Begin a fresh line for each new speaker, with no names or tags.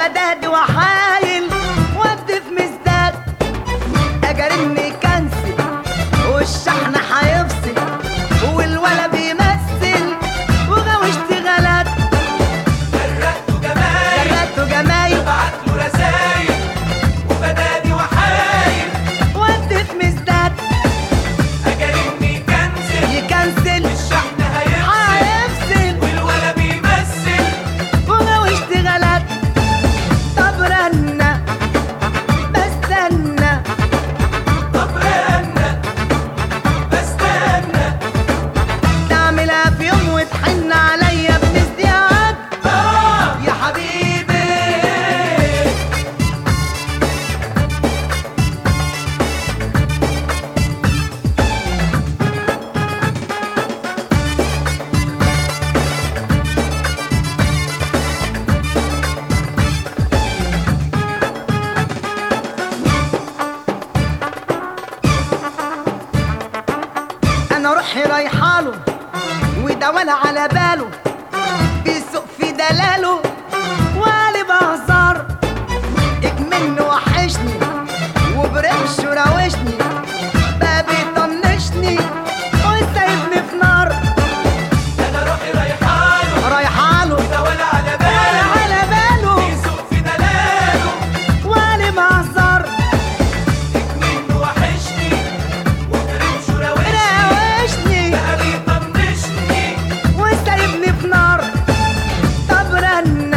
وبداد وحايل ودي في مزداد اجرني كنسل والشحن هيفصل والولا بيمثل وغاوي اشتغالات
فرقته جمايل
جرته جمايل
بعت له رسايل وبدادي وحايل
ودي في مزداد
اجرني كنزل
يكنسل
الشحن هيفصل
هيفصل
والولا بيمثل
وغاوي اشتغالات طب رنة بستنى
طب رنة بستنى
تعملها في يوم وتحن عليا بنزدياد
اه
يا حبيبي انا روحي رايحاله وده ولا على باله بيسوق في دلاله وقالب هزار اكمن وحشني وبرمش وراوشني بقى بيطنشني وسايبني في نار
انا روحي رايحاله
رايحاله
ده ولا على
ولا
باله
على باله
بيسوق في دلاله
وقالب هزار
منه وحشني وبرمش وراوشني
راوشني
بقى بيطنشني
وسايبني في نار طب رن